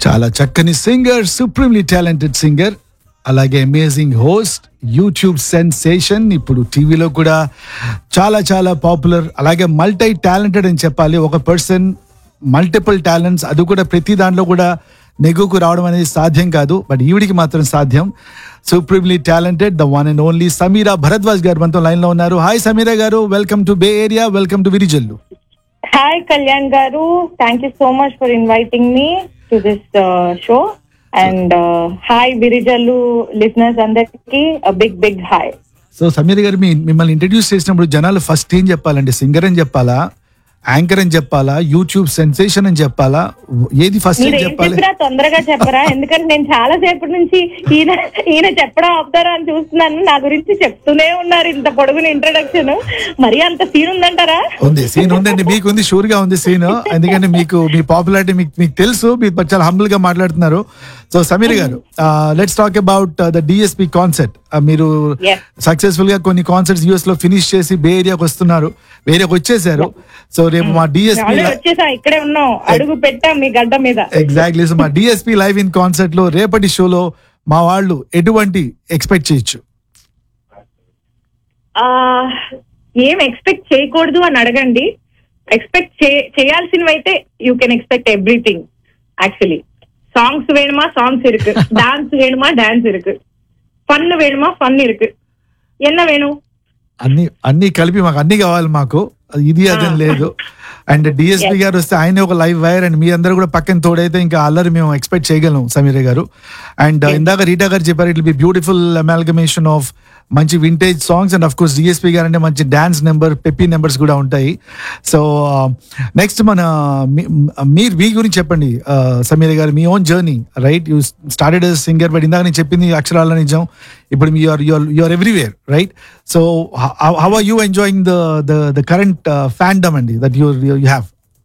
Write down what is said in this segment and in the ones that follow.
చాలా చక్కని singer supremely talented singer అలాగే అమేజింగ్ హోస్ట్ యూట్యూబ్ సెన్సేషన్ ఇప్పుడు టీవీలో కూడా చాలా చాలా పాపులర్ అలాగే మల్టీ టాలెంటెడ్ అని చెప్పాలి ఒక పర్సన్ మల్టిపుల్ టాలెంట్స్ అది కూడా ప్రతి దాంట్లో కూడా నెగ్గుకు రావడం అనేది సాధ్యం కాదు బట్ ఈవిడికి మాత్రం సాధ్యం supremely talented the one and only Sameera Bharadwaj garu మనతో లైన్ లో ఉన్నారు hi Sameera garu welcome to Bay Area welcome to Virijallu hi Kalyan garu thank you so much for inviting me to this show and hi Virijallu listeners అందరికి big big hi so Sameer garu మీ మిమ్మల్ని introduce చేసినప్పుడు జనాలు first ఏం చెప్పాలండి సింగర్ అని చెప్పాలా యాంకర్ అని చెప్పాలా యూట్యూబ్ సెన్సేషన్ అని చెప్పాలా ఏది ఫస్ట్ మీరు ఏం ఏం చెప్పాలి చెప్పినా తొందరగా చెప్పరా ఎందుకంటే నేను చాలా సేపటి నుంచి ఈయన ఈయన చెప్పడం ఆపుతారా అని చూస్తున్నాను నా గురించి చెప్తూనే ఉన్నారు ఇంత పొడుగున ఇంట్రడక్షన్ మరి అంత సీన్ ఉందంటారా ఉంది సీన్ ఉందండి మీకు ఉంది షూర్ గా ఉంది సీన్ ఎందుకంటే మీకు మీ పాపులారిటీ మీకు మీకు తెలుసు మీరు చాలా హంబుల్ గా మాట్లాడుతున్నారు so Sameer garu let's talk about the DSP concept మీరు Yes. సక్సెస్ఫుల్ గా కొన్ని కాన్సర్ట్స్ యూఎస్ లో ఫినిష్ చేసి బే ఏరియాకి వస్తున్నారు వేరేకి వచ్చేసారు సో రేపు మా డిఎస్పి ఆల్రెడీ వచ్చేసా ఇక్కడే ఉన్నాం అడుగు పెట్టాం మీ గడ్డ మీద ఎగ్జాక్ట్లీ సో మా డిఎస్పి లైవ్ ఇన్ కాన్సర్ట్ లో రేపటి షోలో మా వాళ్ళు ఎటువంటి ఎక్స్పెక్ట్ చేయొచ్చు ఆ ఏం ఎక్స్పెక్ట్ చేయకూడదు అని అడగండి ఎక్స్పెక్ట్ చేయాల్సినవి అయితే you can expect everything actually songs வேணுமா சாங்ஸ் இருக்கு டான்ஸ் வேணுமா டான்ஸ் இருக்கு ஃபன் வேணுமா ஃபன் இருக்கு என்ன வேணும் అన్ని అన్ని కలిపి మాకు అన్ని కావాలి మాకు ఇది అదని లేదు అండ్ డిఎస్పి గారు వస్తే ఆయన ఒక లైవ్ వైర్ అండ్ మీ అందరూ కూడా పక్కన తోడైతే ఇంకా అల్లరి మేము ఎక్స్పెక్ట్ చేయగలం సమీర గారు అండ్ ఇందాక రీటా గారు చెప్పారు it be beautiful amalgamation of మంచి vintage songs and of course DSP garu అంటే మంచి డాన్స్ నెంబర్ పెప్పి నెంబర్స్ కూడా ఉంటాయి సో నెక్స్ట్ మన మీ- మీరు మీ గురించి చెప్పండి సమీర గారు మీ own journey right you started as singer but ఇందాక నేను చెప్పింది అక్షరాల నిజం ఇప్పుడు మీ you're you're you're everywhere right so how are you enjoying the the the current fandom అండి that you you have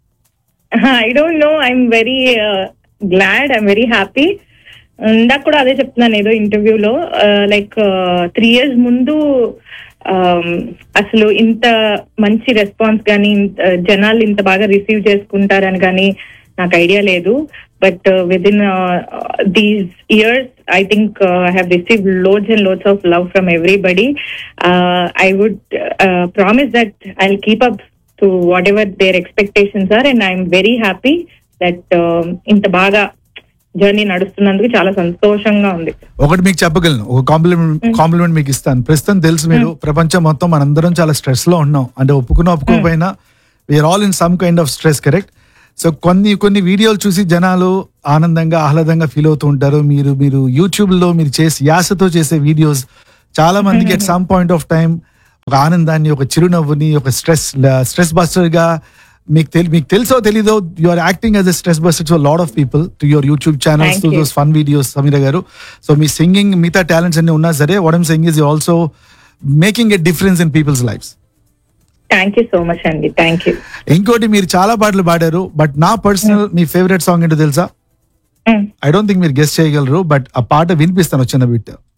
I don't know I'm very glad I'm very happy ఇందాక కూడా అదే చెప్తున్నాను ఏదో ఇంటర్వ్యూలో లైక్ త్రీ ఇయర్స్ ముందు um, అసలు ఇంత మంచి రెస్పాన్స్ కానీ జనాలు ఇంత బాగా రిసీవ్ చేసుకుంటారని కానీ నాకు ఐడియా లేదు but with in these years I think I have receive loads and loads of love from everybody I would promise that I keep up to whatever their expectations are and I'm very happy that ఇంత బాగా journey నడుస్తున్నందుకు చాలా సంతోషంగా ఉంది ఒకటి మీకు చెప్పగలను ఒక complement complement మీకు ఇస్తాను ప్రస్తుతం తెలుసు మీరు ప్రపంచం మొత్తం మనందరం చాలా స్ట్రెస్ లో ఉన్నాం అంటే ఒప్పుకున్న ఒప్పుకోకపోయినా we're all in some kind of stress correct so కొన్ని కొన్ని వీడియోలు చూసి జనాలు ఆనందంగా ఆహ్లాదంగా ఫీల్ అవుతూ ఉంటారు మీరు మీరు యూట్యూబ్ లో మీరు చేసి యాసతో చేసే వీడియోస్ చాలా మందికి at some point of time ఒక ఆనందాన్ని ఒక చిరునవ్వుని ఒక స్ట్రెస్ స్ట్రెస్ బస్టర్ గా మీకు తెలి మీకు తెలుసో తెలీదో you are acting as a stress buster to lot of people to your YouTube channels Thank to you. Those fun videos Sameera garu so మీ సింగింగ్ మిగతా టాలెంట్స్ అన్ని ఉన్నా సరే what I'm sing is also making a difference in people's lives thank you so much అండి thank you ఇంకోటి మీరు చాలా పాటలు పాడారు బట్ నా పర్సనల్ మీ ఫేవరెట్ సాంగ్ ఏంటో తెలుసా ఐ డోంట్ థింక్ మీరు గెస్ట్ చేయగలరు బట్ ఆ పాట వినిపిస్తాను చిన్న బిట్